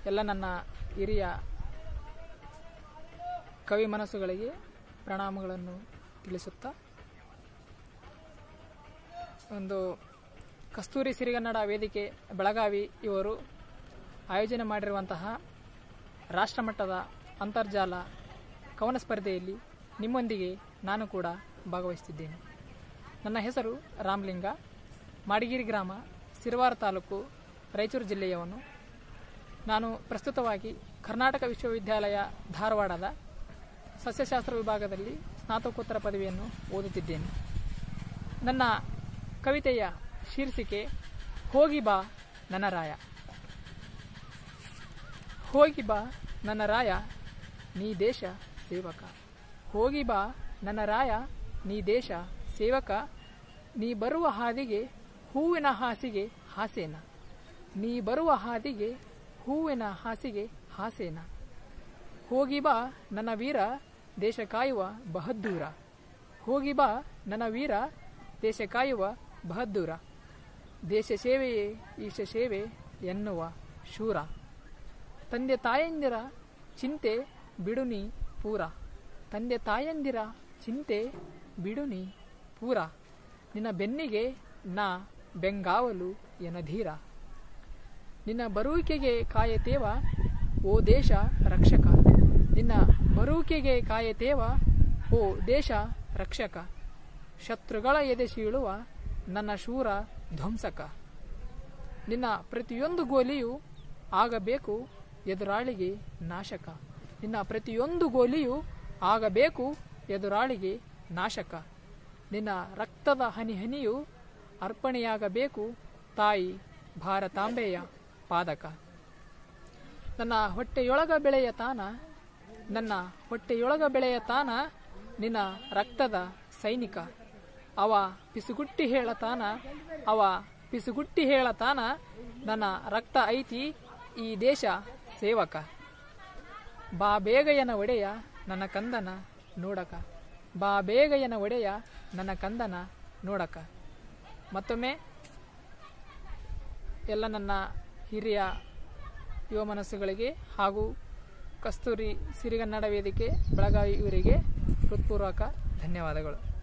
ಎಲ್ಲ ನನ್ನ ಹಿರಿಯ ಕವಿ ಮನಸ್ಸುಗಳಿಗೆ ಪ್ರಣಾಮಗಳನ್ನು ತಿಳಿಸುತ್ತಾ ಒಂದು ಕಸ್ತೂರಿ ಸಿರಿಗನ್ನಡ ವೇದಿಕೆ ಬೆಳಗಾವಿ ಇವರು ಆಯೋಜನೆ ಮಾಡಿರುವಂತಹ ರಾಷ್ಟ್ರಮಟ್ಟದ ಅಂತರ್ಜಾಲ ಕವನ ಸ್ಪರ್ಧೆಯಲ್ಲಿ ನಿಮ್ಮೊಂದಿಗೆ ನಾನು ಕೂಡ ಭಾಗವಹಿಸುತ್ತಿದ್ದೇನೆ ನನ್ನ ಹೆಸರು ರಾಮಲಿಂಗ ಮಾಡಿಗಿರಿ ಗ್ರಾಮ ಸಿರವಾರ ತಾಲೂಕು ರಾಯಚೂರು ಜಿಲ್ಲೆಯವನು ನಾನು ಪ್ರಸ್ತುತವಾಗಿ ಕರ್ನಾಟಕ ವಿಶ್ವವಿದ್ಯಾಲಯ ಧಾರವಾಡದ ಸಸ್ಯಶಾಸ್ತ್ರ ವಿಭಾಗದಲ್ಲಿ ಸ್ನಾತಕೋತ್ತರ ಪದವಿಯನ್ನು ಓದುತ್ತಿದ್ದೇನೆ ನನ್ನ ಕವಿತೆಯ ಶೀರ್ಷಿಕೆ ಹೋಗಿ ಬಾ ನನ್ನ ರಾಯ ಹೋಗಿ ಬಾ ನನ್ನ ರಾಯ ನೀ ದೇಶ ಸೇವಕ ಹೋಗಿ ಬಾ ನನ್ನ ರಾಯ ನೀ ದೇಶ ಸೇವಕ ನೀ ಬರುವ ಹಾದಿಗೆ ಹೂವಿನ ಹಾಸಿಗೆ ಹಾಸೇನ ನೀ ಬರುವ ಹಾದಿಗೆ ಹೂವಿನ ಹಾಸಿಗೆ ಹಾಸೇನ ಹೋಗಿ ಬಾ ನನ್ನ ವೀರ ದೇಶ ಕಾಯುವ ಬಹದ್ದೂರ ಹೋಗಿ ಬಾ ನನ್ನ ವೀರ ದೇಶ ಕಾಯುವ ಬಹದ್ದೂರ ದೇಶ ಸೇವೆಯೇ ಈಶ ಸೇವೆ ಎನ್ನುವ ಶೂರ ತಂದೆ ತಾಯಂದಿರ ಚಿಂತೆ ಬಿಡುನಿ ಪೂರ ತಂದೆ ತಾಯಂದಿರ ಚಿಂತೆ ಬಿಡುನಿ ಪೂರ ನಿನ್ನ ಬೆನ್ನಿಗೆ ನಾ ಬೆಂಗಾವಲು ಎನಧೀರ ನಿನ್ನ ಬರುವಿಕೆಗೆ ಕಾಯತೇವ ಓ ದೇಶ ರಕ್ಷಕ ನಿನ್ನ ಬರುವಿಕೆಗೆ ಕಾಯತೇವ ಓ ದೇಶ ರಕ್ಷಕ ಶತ್ರುಗಳ ಎದೆ ಸೀಳುವ ನನ್ನ ಶೂರ ಧ್ವಂಸಕ ನಿನ್ನ ಪ್ರತಿಯೊಂದು ಗೋಲಿಯೂ ಆಗಬೇಕು ಎದುರಾಳಿಗೆ ನಾಶಕ ನಿನ್ನ ಪ್ರತಿಯೊಂದು ಗೋಲಿಯೂ ಆಗಬೇಕು ಎದುರಾಳಿಗೆ ನಾಶಕ ನಿನ್ನ ರಕ್ತದ ಹನಿ ಹನಿಯು ಅರ್ಪಣೆಯಾಗಬೇಕು ತಾಯಿ ಭಾರತಾಂಬೆಯ ಪಾದಕ ನನ್ನ ಹೊಟ್ಟೆಯೊಳಗ ಬೆಳೆಯ ತಾನ ನನ್ನ ಹೊಟ್ಟೆಯೊಳಗ ಬೆಳೆಯ ತಾನ ನಿನ್ನ ರಕ್ತದ ಸೈನಿಕ ಅವ ಪಿಸುಗುಟ್ಟಿ ಹೇಳತಾನ ಅವ ಪಿಸುಗುಟ್ಟಿ ಹೇಳತಾನ ನನ್ನ ರಕ್ತ ಐತಿ ಈ ದೇಶ ಸೇವಕ ಬಾ ಬೇಗಯನ ಒಡೆಯ ನನ್ನ ಕಂದನ ನೋಡಕ ಬಾ ಬೇಗಯನ ಒಡೆಯ ನನ್ನ ಕಂದನ ನೋಡಕ ಮತ್ತೊಮ್ಮೆ ಎಲ್ಲ ನನ್ನ ಹಿರಿಯ ಯುವ ಮನಸ್ಸುಗಳಿಗೆ ಹಾಗೂ ಕಸ್ತೂರಿ ಸಿರಿಗನ್ನಡ ವೇದಿಕೆ ಬೆಳಗಾವಿ ಇವರಿಗೆ ಹೃತ್ಪೂರ್ವಕ ಧನ್ಯವಾದಗಳು